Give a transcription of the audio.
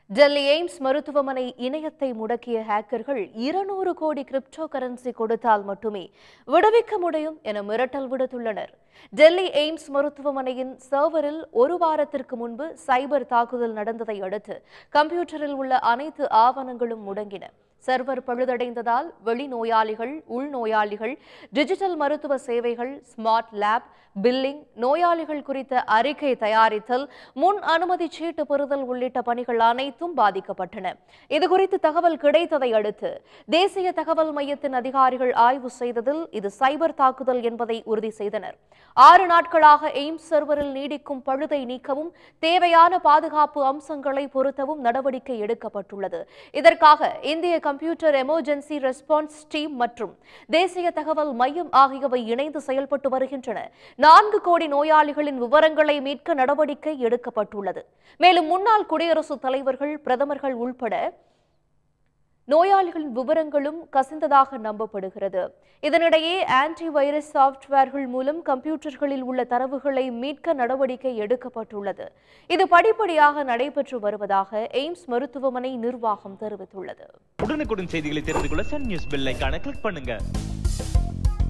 Delhi AIIMS மருத்துவமனை இணையத்தை முடக்கிய ஹேக்கர்கள் இருநூறு கோடி கிரிப்டோ கரன்சி கொடுத்தால் மட்டுமே விடுவிக்க முடியும் என மிரட்டல் விடுத்துள்ளனர் டெல்லி எய்ம்ஸ் மருத்துவமனையின் சர்வரில் ஒரு வாரத்திற்கு முன்பு சைபர் தாக்குதல் நடந்ததை அடுத்து கம்ப்யூட்டரில் உள்ள அனைத்து ஆவணங்களும் முடங்கின சர்வர் பழுதடைந்ததால் வெளிநோயாளிகள் உள்நோயாளிகள் டிஜிட்டல் மருத்துவ சேவைகள் ஸ்மார்ட் லேப் பில்லிங் நோயாளிகள் குறித்த அறிக்கை தயாரித்தல் முன் அனுமதி சீட்டு பெறுதல் உள்ளிட்ட பணிகள் அனைத்தும் பாதிக்கப்பட்டன இதுகுறித்து தகவல் கிடைத்ததை அடுத்து தேசிய தகவல் மையத்தின் அதிகாரிகள் ஆய்வு செய்ததில் இது சைபர் தாக்குதல் என்பதை உறுதி செய்தனர் ஆறு நாட்களாக எய்ம்ஸ் சர்வரில் நீடிக்கும் பழுதை நீக்கவும் தேவையான பாதுகாப்பு அம்சங்களை பொருத்தவும் நடவடிக்கை எடுக்கப்பட்டுள்ளது இதற்காக இந்திய கம்ப்யூட்டர் எமர்ஜென்சி ரெஸ்பான்ஸ் டீம் மற்றும் தேசிய தகவல் மையம் ஆகியவை இணைந்து செயல்பட்டு வருகின்றன நான்கு கோடி நோயாளிகளின் விவரங்களை மீட்க நடவடிக்கை எடுக்கப்பட்டுள்ளது மேலும் முன்னாள் குடியரசுத் தலைவர்கள் பிரதமர்கள் உள்பட நோயாளிகளின் விவரங்களும் கசிந்ததாக நம்பப்படுகிறது இதனிடையே ஆன்டி வைரஸ் சாஃப்ட்வேர்கள் மூலம் கம்ப்யூட்டர்களில் உள்ள தரவுகளை மீட்க நடவடிக்கை எடுக்கப்பட்டுள்ளது இது படிப்படியாக நடைபெற்று வருவதாக எய்ம்ஸ் மருத்துவமனை நிர்வாகம் தெரிவித்துள்ளது உடனுக்குடன் செய்திகளை தெரிந்து கொள்ள சன் நியூஸ் பெல் ஐகானை கிளிக் பண்ணுங்க